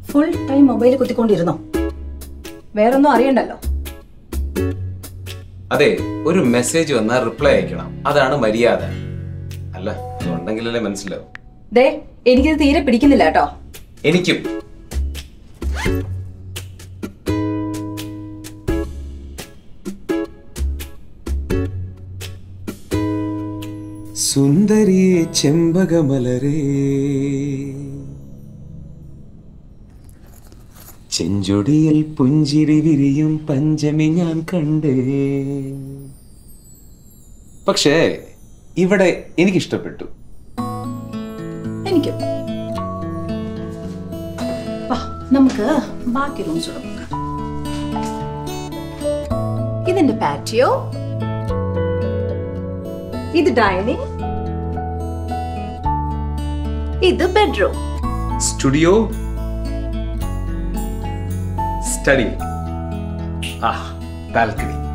full time mobile കുത്തിക്കൊണ്ടിരുന്നോ വേറൊന്നും അറിയണ്ടല്ലോ അതെ ഒരു മെസ്സേജ് വന്നാൽ റിപ്ലൈ അയക്കണം അതാണ് മര്യാദ അല്ല അതുണ്ടെങ്കിലല്ലേ മനസ്സിലാവും ദേ എനിക്കിത് തീരെ പിടിക്കുന്നില്ല കേട്ടോ എനിക്കും സുന്ദരിയെ ചെമ്പകമലരേ ചെഞ്ചൊടിയിൽ പുഞ്ചിരി വിരിയും പഞ്ചമി ഞാൻ കണ്ടേ പക്ഷേ ഇവിടെ എനിക്കിഷ്ടപ്പെട്ടു എനിക്കും വാ നമുക്ക് ബാക്കി റൂംസ് നോക്കാം ഇതിന്റെ പാറ്റിയോ ഇത് ഡൈനിങ് ഇത് ബെഡ്റൂം സ്റ്റുഡിയോ സ്റ്റഡി ആ ബാൽക്കണി